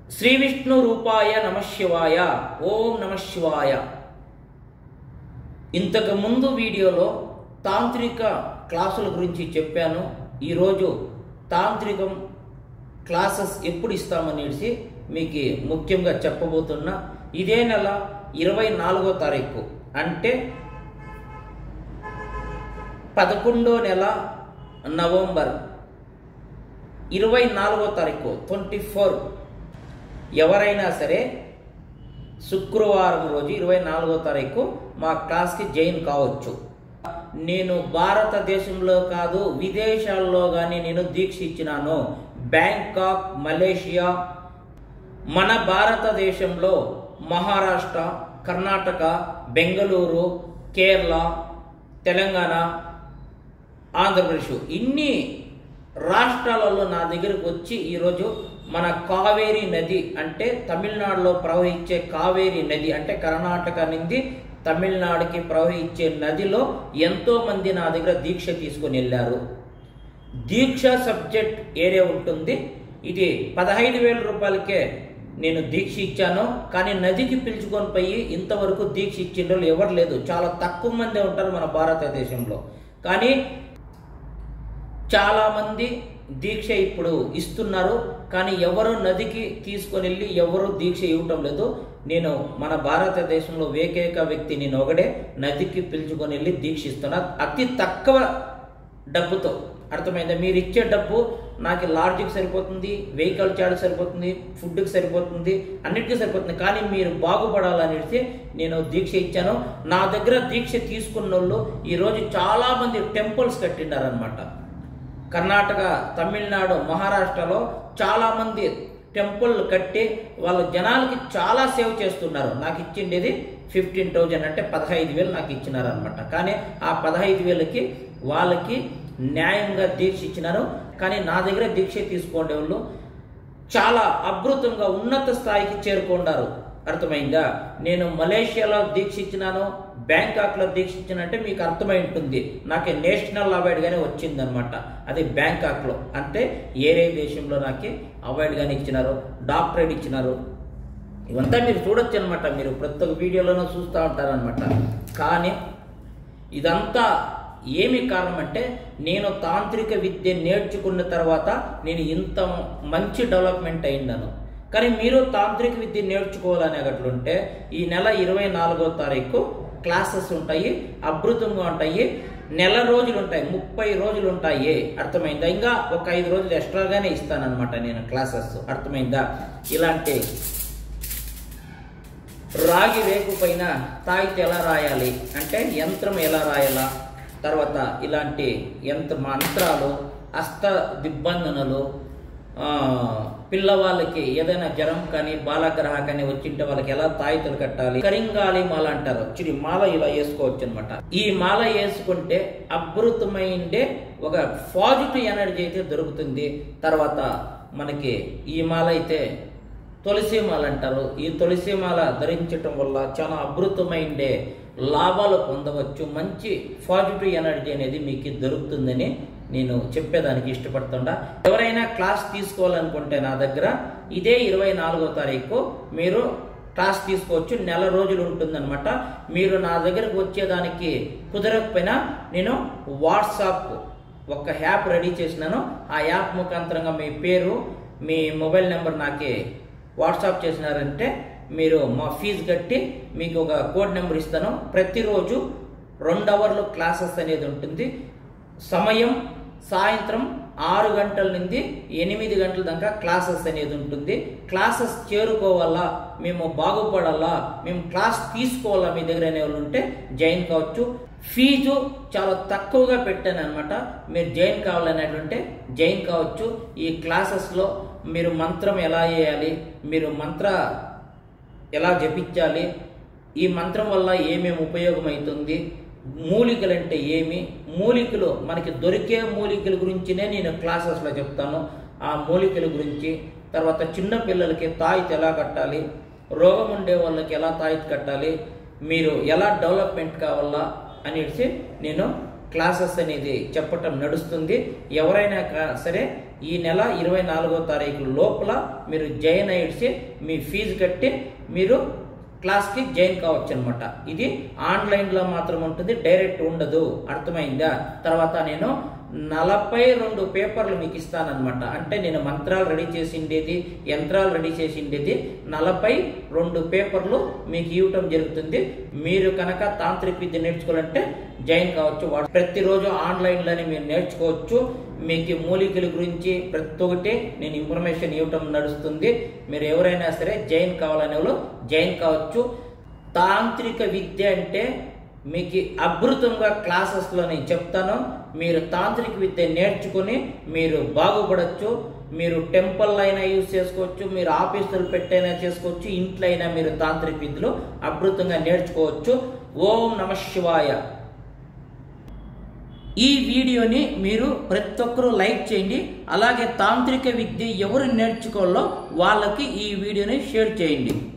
శ్రీ విష్ణు రూపాయ నమశివాయ ఓం నమశివాయ ఇంతకు ముందు వీడియోలో తాంత్రిక క్లాసుల గురించి చెప్పాను ఈరోజు తాంత్రికం క్లాసెస్ ఎప్పుడు ఇస్తామనేసి మీకు ముఖ్యంగా చెప్పబోతున్నా ఇదే నెల ఇరవై నాలుగో తారీఖు అంటే పదకొండో నెల నవంబర్ ఇరవై నాలుగో తారీఖు ట్వంటీ ఫోర్ ఎవరైనా సరే శుక్రవారం రోజు ఇరవై నాలుగో తారీఖు మా క్లాస్కి జాయిన్ కావచ్చు నేను భారతదేశంలో కాదు విదేశాల్లో కానీ నేను దీక్ష ఇచ్చినాను బ్యాంకాక్ మలేషియా మన భారతదేశంలో మహారాష్ట్ర కర్ణాటక బెంగళూరు కేరళ తెలంగాణ ఆంధ్రప్రదేశ్ ఇన్ని రాష్ట్రాలలో నా దగ్గరకు వచ్చి ఈరోజు మన కావేరీ నది అంటే తమిళనాడులో ప్రవహించే కావేరీ నది అంటే కర్ణాటక నుండి తమిళనాడుకి ప్రవహించే నదిలో ఎంతో మంది నా దగ్గర దీక్ష తీసుకొని వెళ్ళారు దీక్ష సబ్జెక్ట్ ఏరియా ఉంటుంది ఇది పదహైదు వేల రూపాయలకే నేను దీక్ష ఇచ్చాను కానీ నదికి పిలుచుకొని పోయి ఇంతవరకు దీక్ష ఇచ్చిన వాళ్ళు ఎవరు లేదు చాలా తక్కువ మందే ఉంటారు మన భారతదేశంలో కానీ చాలామంది దీక్ష ఇప్పుడు ఇస్తున్నారు కానీ ఎవరు నదికి తీసుకొని వెళ్ళి ఎవరు దీక్ష ఇవ్వటం లేదు నేను మన భారతదేశంలో ఏకైక వ్యక్తి నేను ఒకడే నదికి పిలుచుకొని వెళ్ళి దీక్ష ఇస్తున్నా అతి తక్కువ డబ్బుతో అర్థమైందా మీరు ఇచ్చే డబ్బు నాకు లాడ్జికి సరిపోతుంది వెహికల్ చార్జ్ సరిపోతుంది ఫుడ్కి సరిపోతుంది అన్నిటికీ సరిపోతుంది కానీ మీరు బాగుపడాలనేసి నేను దీక్ష ఇచ్చాను నా దగ్గర దీక్ష తీసుకున్న వాళ్ళు ఈరోజు చాలామంది టెంపుల్స్ కట్టిండారనమాట కర్ణాటక తమిళనాడు మహారాష్ట్రలో చాలామంది టెంపుల్ కట్టి వాళ్ళ జనాలకి చాలా సేవ్ చేస్తున్నారు నాకు ఇచ్చిండేది ఫిఫ్టీన్ థౌజండ్ అంటే పదహైదు వేలు నాకు ఇచ్చినారనమాట కానీ ఆ పదహైదు వేలకి వాళ్ళకి న్యాయంగా దీక్ష ఇచ్చినారు కానీ నా దగ్గర దీక్ష తీసుకోండి వాళ్ళు చాలా అద్భుతంగా ఉన్నత స్థాయికి చేరుకున్నారు అర్థమైందా నేను మలేషియాలో దీక్ష ఇచ్చినాను బ్యాంకాక్లో దీక్ష ఇచ్చినంటే మీకు అర్థమై ఉంటుంది నాకు నేషనల్ అవార్డుగానే వచ్చిందనమాట అది బ్యాంకాక్లో అంటే ఏరే దేశంలో నాకు అవార్డుగానే ఇచ్చినారు డాక్టరేట్ ఇచ్చినారు ఇవంతా మీరు చూడొచ్చు అనమాట మీరు ప్రతి ఒక్క వీడియోలోనూ చూస్తూ ఉంటారనమాట కానీ ఇదంతా ఏమి కారణం అంటే నేను తాంత్రిక విద్య నేర్చుకున్న తర్వాత నేను ఇంత మంచి డెవలప్మెంట్ అయిందను కానీ మీరు తాంత్రిక విద్య నేర్చుకోవాలనేటట్లుంటే ఈ నెల ఇరవై నాలుగో తారీఖు క్లాసెస్ ఉంటాయి అద్భుతంగా ఉంటాయి నెల రోజులు ఉంటాయి ముప్పై రోజులు ఉంటాయి అర్థమైందా ఇంకా ఒక ఐదు రోజులు ఎక్స్ట్రాగానే ఇస్తానన్నమాట నేను క్లాసెస్ అర్థమైందా ఇలాంటి రాగి రేకు పైన తాయితే ఎలా రాయాలి అంటే యంత్రం ఎలా రాయాలా తర్వాత ఇలాంటి యంత్ర మంత్రాలు హస్త దిబ్బందనలు పిల్లవాళ్ళకి ఏదైనా జ్వరం కానీ బాలగ్రహ కానీ వచ్చింటే వాళ్ళకి ఎలా తాయితలు కట్టాలి కరింగాలి మాల అంటారు చిడి మాల ఇలా వేసుకోవచ్చు అనమాట ఈ మాల వేసుకుంటే అద్భుతమైండే ఒక పాజిటివ్ ఎనర్జీ అయితే దొరుకుతుంది తర్వాత మనకి ఈ మాల అయితే తులసి మాల అంటారు ఈ తులసి మాల ధరించటం వల్ల చాలా అద్భుతమైండే లాభాలు పొందవచ్చు మంచి పాజిటివ్ ఎనర్జీ అనేది మీకు దొరుకుతుందని నేను చెప్పేదానికి ఇష్టపడుతుండా ఎవరైనా క్లాస్ తీసుకోవాలనుకుంటే నా దగ్గర ఇదే ఇరవై నాలుగో తారీఖు మీరు క్లాస్ తీసుకోవచ్చు నెల రోజులు ఉంటుందన్నమాట మీరు నా దగ్గరకు వచ్చేదానికి కుదరకపోయినా నేను వాట్సాప్ ఒక యాప్ రెడీ చేసినాను ఆ యాప్ ముఖాంతరంగా మీ పేరు మీ మొబైల్ నెంబర్ నాకే వాట్సాప్ చేసినారంటే మీరు మా ఫీజు కట్టి మీకు ఒక కోడ్ నెంబర్ ఇస్తాను ప్రతిరోజు రెండు అవర్లు క్లాసెస్ అనేది ఉంటుంది సమయం సాయంత్రం ఆరు గంటల నుండి ఎనిమిది గంటల దాకా క్లాసెస్ అనేది ఉంటుంది క్లాసెస్ చేరుకోవాలా మేము బాగుపడాలా మేము క్లాస్ తీసుకోవాలా మీ దగ్గర అనే వాళ్ళు ఉంటే జాయిన్ కావచ్చు ఫీజు చాలా తక్కువగా పెట్టాను అనమాట మీరు జాయిన్ కావాలనేటువంటి జాయిన్ కావచ్చు ఈ క్లాసెస్లో మీరు మంత్రం ఎలా చేయాలి మీరు మంత్ర ఎలా జపించాలి ఈ మంత్రం వల్ల ఏమేమి ఉపయోగం అవుతుంది మూలికలు అంటే ఏమి మూలికలు మనకి దొరికే మూలికల గురించినే నేను క్లాసెస్లో చెప్తాను ఆ మూలికల గురించి తర్వాత చిన్న పిల్లలకి తాయిత్ ఎలా కట్టాలి రోగం ఉండే వాళ్ళకి ఎలా తాయిత్ కట్టాలి మీరు ఎలా డెవలప్మెంట్ కావాలా అనేసి నేను క్లాసెస్ అనేది చెప్పటం నడుస్తుంది ఎవరైనా కా- సరే ఈ నెల ఇరవై నాలుగో తారీఖు లోపల మీరు జాయిన్ అయ్యేసి మీ ఫీజు కట్టి మీరు క్లాస్కి జాయిన్ కావచ్చు అనమాట ఇది ఆన్లైన్లో మాత్రం ఉంటుంది డైరెక్ట్ ఉండదు అర్థమైందా తర్వాత నేను నలభై రెండు పేపర్లు మీకు ఇస్తానన్నమాట అంటే నేను మంత్రాలు రెడీ చేసిండేది యంత్రాలు రెడీ చేసిండేది నలభై రెండు పేపర్లు మీకు ఇవ్వటం జరుగుతుంది మీరు కనుక తాంత్రిక విద్య నేర్చుకోవాలంటే జాయిన్ కావచ్చు వాడు ప్రతిరోజు ఆన్లైన్లోనే మీరు నేర్చుకోవచ్చు మీకు మూలికల గురించి ప్రతి ఒక్కటి నేను ఇన్ఫర్మేషన్ ఇవ్వటం నడుస్తుంది మీరు ఎవరైనా సరే జాయిన్ కావాలనే వాళ్ళు జాయిన్ కావచ్చు తాంత్రిక విద్య అంటే మీకు అద్భుతంగా క్లాసెస్లో నేను చెప్తాను మీరు తాంత్రిక విద్య నేర్చుకుని మీరు బాగుపడచ్చు మీరు టెంపుల్ అయినా యూజ్ చేసుకోవచ్చు మీరు ఆఫీసులు పెట్టైనా చేసుకోవచ్చు ఇంట్లో అయినా మీరు తాంత్రిక విద్యలు అద్భుతంగా నేర్చుకోవచ్చు ఓం నమ శివాయ ఈ వీడియోని మీరు ప్రతి ఒక్కరూ లైక్ చేయండి అలాగే తాంత్రిక విద్య ఎవరు నేర్చుకోవాలో వాళ్ళకి ఈ వీడియోని షేర్ చేయండి